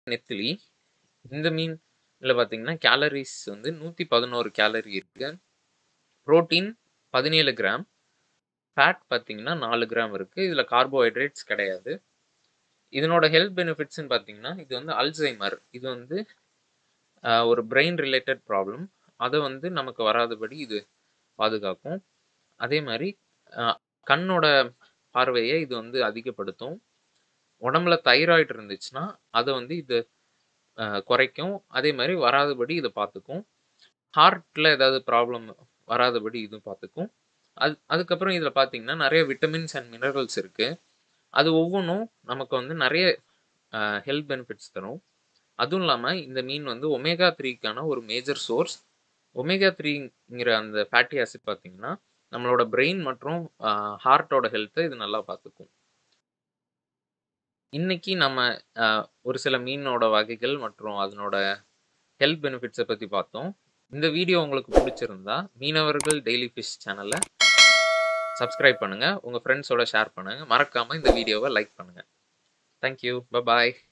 நெத்திலி. இந்த மீன்ல பார்த்தீங்கன்னா, கேலரீஸ் வந்து 111 கேலரி இருக்கு. Protein 17 gram. ஃபேட் பார்த்தீங்கன்னா 4 கிராம் இருக்கு. இதுல கார்போஹைட்ரேட்ஸ் கிடையாது. இதனோட ஹெல்த் பெனிஃபிட்ஸ்ன்னு பார்த்தீங்கன்னா, இது வந்து அல்சைமர். இது வந்து அ ஒரு பிரெயின் ரிலேட்டட் ப்ராப்ளம். அத வந்து நமக்கு வராதபடி இது பாதுகாக்கும். அதே மாரி அ கண்ணோட பார்வைய இது வந்து அதிகப்படுத்தும். உடம்புல தைராய்டு இருந்துச்சுன்னா, அத வந்து இது அ குறைக்கும். அதே மாரி வராதபடி இத பார்த்துக்கும். ஹார்ட்ல ஏதாவது ப்ராப்ளம் வராதபடி இதுவும் பார்த்துக்கும். அது அதுக்கப்புறம் இதுல பார்த்தீங்கன்னா, நெறைய விட்டமின்ஸ் அண்ட் மினரல்ஸ் இருக்கு. அது ஒவ்வொன்னும் நமக்கு வந்து நெறைய அ ஹெல்த் பெனிஃபிட்ஸ் தரும். அதுவும் இல்லாம இந்த மீன் வந்து ஒமேகா 3க்கான ஒரு மேஜர் சோர்ஸ். ஒமேகா 3ங்கிற அந்த ஃபேட்டி ஆசிட் பார்த்தீங்கன்னா, நம்மளோட பிரெயின் மற்றும் அ ஹார்ட்டோட ஹெல்த்த இது நல்லா பார்த்துக்கும். இன்னைக்கு நம்ம அ ஒரு சில மீனோட வகைகள் மற்றும் அதனோட ஹெல்த் பெனிஃபிட்ஸ பத்தி பார்த்தோம். இந்த வீடியோ உங்களுக்கு புடிச்சிருந்தா, மீனவர்கள் டெய்லி ஃபிஷ் சேனல சப்ஸ்கிரைப் பண்ணுங்க. உங்க ஃபிரெண்ட்ஸோட ஷேர் பண்ணுங்க. மறக்காம இந்த வீடியோவ லைக் பண்ணுங்க. Thank you. Bye bye.